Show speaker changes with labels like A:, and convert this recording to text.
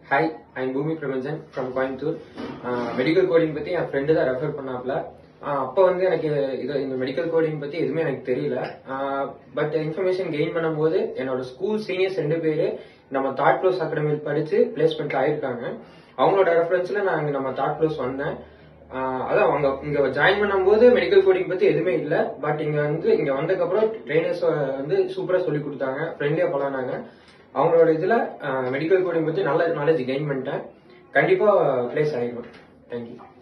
A: hi I'm Bhoomi Prabhanjan from Coimbatore medical coding பத்தி என் friend தான் ரெஃபர் பண்ணாப்ல ஆஹ் அப்போ வந்து எனக்கு இது இந்த மெடிக்கல் கோடிங் பத்தி எதுவுமே எனக்கு தெரியல பட் இன்ஃபர்மேஷன் கெயின் பண்ணும்போது என்னோட ஸ்கூல் சீனியர்ஸ் ரெண்டு பேரு நம்ம தாட் ப்ளோஸ் அகாடமியில் படிச்சு பிளேஸ்மெண்ட் ஆயிருக்காங்க அவங்களோட ரெஃபரன்ஸ்ல நான் இங்க நம்ம தாட் ப்ளோஸ் வந்தேன் ஆஹ் அதான் அவங்க இங்க ஜாயின் பண்ணும்போது மெடிக்கல் கோடிங் பத்தி எதுவுமே இல்ல பட் இங்க வந்து இங்க வந்ததுக்கு அப்புறம் ட்ரைனர்ஸ் வந்து சூப்பரா சொல்லி கொடுத்தாங்க ஃப்ரெண்ட்லியா பழகினாங்க அவங்களோட இதுல மெடிக்கல் கோடிங் பத்தி நல்ல நாலேஜ் கெயின் பண்ணிட்டேன் கண்டிப்பா பிளேஸ் ஆகிடும் தேங்க்யூ